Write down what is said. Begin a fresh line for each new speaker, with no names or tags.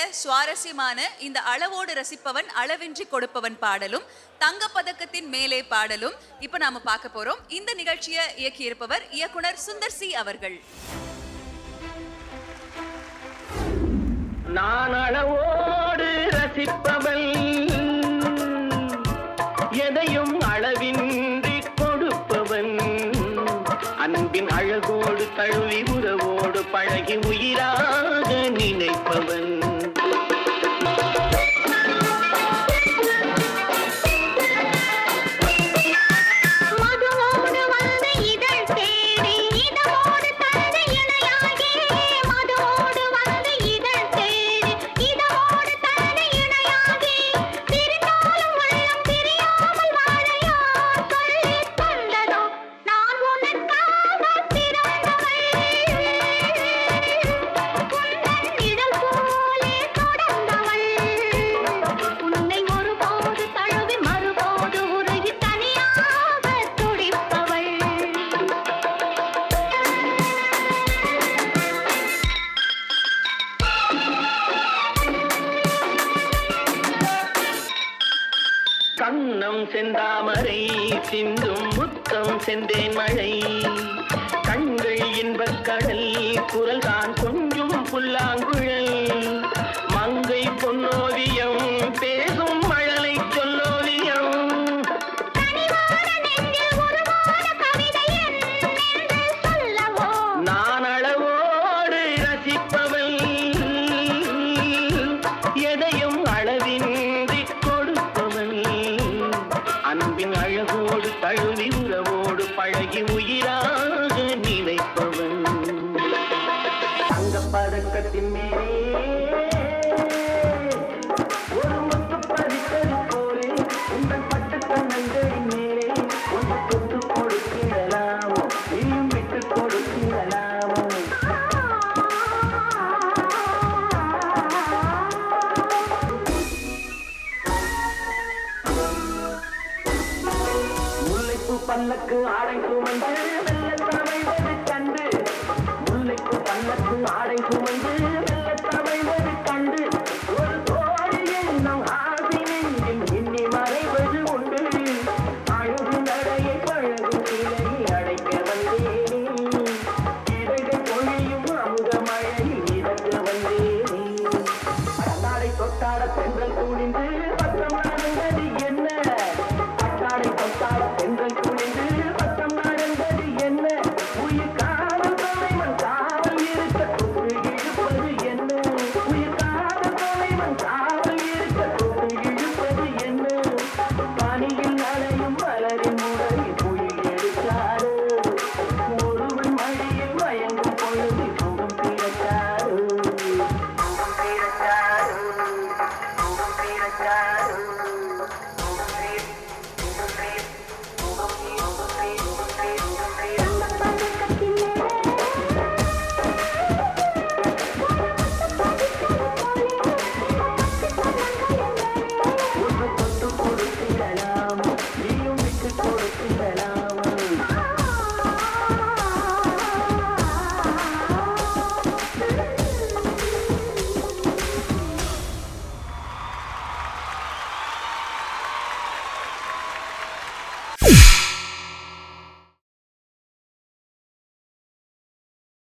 சுவாரஸ்யமான இந்த அளவோடு ரசிப்பவன் அளவின்றி கொடுப்பவன் பாடலும் தங்கப்பதக்கத்தின் மேலே பாடலும் இப்ப நாம பார்க்க போறோம் இந்த நிகழ்ச்சியை இயக்கியிருப்பவர் இயக்குனர் சுந்தர் சி அவர்கள்
நான் அளவோடு ரசிப்பவள் எதையும் அளவின்றி கொடுப்பவன் அன்பின் அழகோடு தழுவி உறவோடு பழகி உயிராக நினைப்பவன்
மதுவோடு வந்த இதழ் தேடி இதமோடு தந்த இணையாகி மதுவோடு வந்த இதழ் தேடி இதமோடு தந்த இணையாகி பிரிந்தாலும் உள்ளம் பிரியாமல் வாழ யார் சொல்லித் தந்ததோ நான் உனக்காக பிறந்தவள் உந்தன் நிழல் போலே தொடர்ந்தவள் உன்னை ஒருபோது தழுவி மறுபோது உருகி தனியாக துடிப்பவள்
கண்ணம் செந்தாமரை சிந்தும் முத்தம் செந்தேன் மழை கண்கள் இன்பக் கடல் குரல் தான் கொஞ்சம் புல்லாங்குழல் மங்கை பொன்னோவியம் பேசும் மழலை சொல்லோவியம்
கனிவான நெஞ்சில் உருவான கவிதை என்னென்று சொல்லவோ
நான் அளவோடு ரசிப்பவள் எதையும் அளவின்றி கொடுப்பவள் அன்பின் அழகோடு தழுவி உறவோடு பழகி உயிராக நினைப்பவள் தங்கப் பதக்கத்தின் மேலே